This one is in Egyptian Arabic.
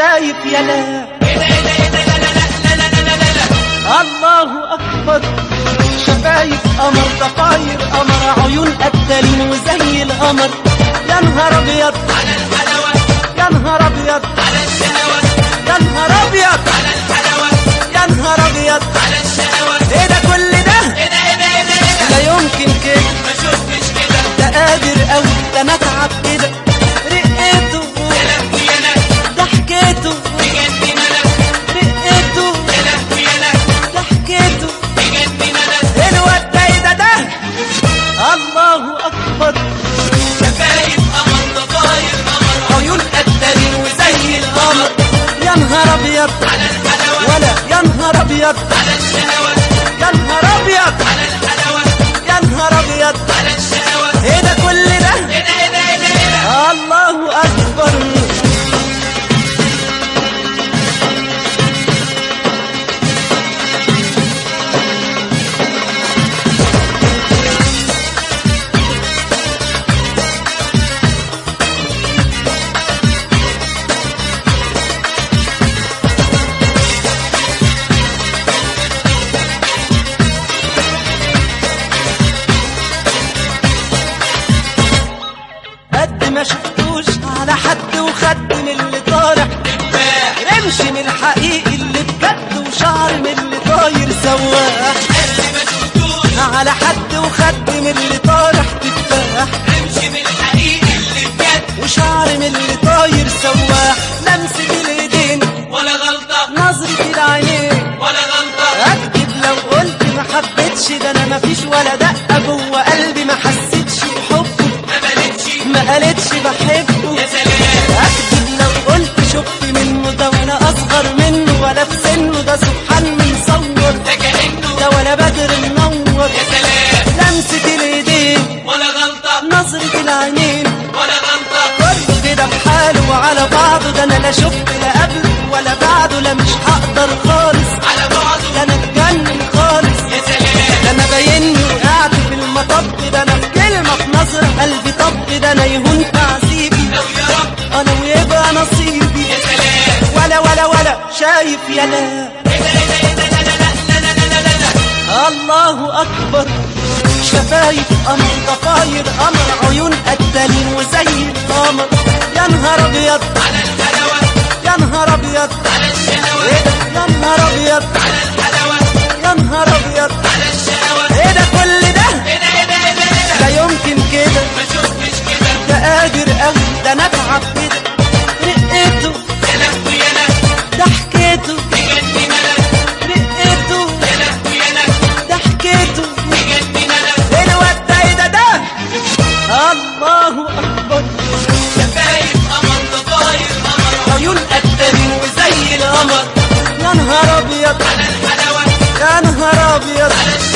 شايف يا لا الله اكبر شفايف قمر ضفاير قمر عيون قتالين وزي القمر يا نهار ابيض على الحلاوة يا نهار ابيض على الشهوات يا نهار ابيض على الحلاوات يا نهار ابيض على الشهوات ايه ده كل ده ايه ده ايه ده ايه ده ايه ده لا يمكن كده ما شفتش كده ده قادر قوي ده انا اتعب كده رقيته يا لهوي يا لا ضحكته بجد ملك رقيته يا لهوي يا لا ضحكته بجد ملك الواد ده ايه ده ده الله اكبر شفايف قمر ضفاير قمر عيون قتالين وزي القمر يا نهار ابيض على الحلاوات ولا يا نهار ابيض على الشهوات يا نهار ابيض على الحلاوات يا نهار ابيض على الشهوات ايه ده كل ده ايه ده ايه ده ايه ده ايه ده الله اكبر قد ما شفتوش على حد وخد من اللي طالع رمش من الحقيقي اللي بجد وشعر من اللي طاير سواح قد ما شفتوش على حد وخد من اللي طالع تفاح امشي من الحقيقي اللي بجد وشعر من اللي طاير سواح لمسة الايدين ولا غلطة نظرة العينين ولا غلطة اكتب لو قلت ما حبيتش ده انا مفيش ولا دقة جوه قلبي ما حسيتش بحبه ما بلتش ما قالتش بحبه يا سلام اكتب لو قلت شفت منه ده وانا اصغر منه ولا في سنه ده سبحان مصور ده كأنه ده ولا بدر منور يا سلام لمسة الايدين ولا غلطة نظرة العينين ولا غلطة كله كده بحاله وعلى بعضه ده انا لا شفت لا قبله ولا بعده لا مش هقدر خالص على بعضه ده انا اتجنن خالص يا سلام ده انا باينني وقعت في المطب ده انا في كلمة في نظر قلبي طب ده انا يهون تعذيبي لو يا رب انا ويبقى نصيبي يا سلام ولا ولا ولا شايف يا لا ايه ده ايه ده ايه ده لا لا لا لا لا لا لا لا الله اكبر شفايف قمر ضفاير قمر عيون قتالين وزي القمر يا نهار ابيض على الحلاوات يا نهار ابيض على الشهوات ايه ده يا نهار ابيض على الحلاوات يا نهار ابيض على الشهوات ايه ده كل ده ايه ده ايه ده ايه ده ايه ده لا يمكن كده ما شفتش كده ده قادر قوي ده انا اتعب كده رقيته يا لهوي يا لا ضحكته بجد ملك رقيته يا لهوي يا لا ضحكته بجد ملك ايه الواد ده ايه ده ده الله اكبر شفايف قمر ضفاير قمر عيون قتالين وزي القمر يا نهار ابيض على الحلاوات يا نهار ابيض على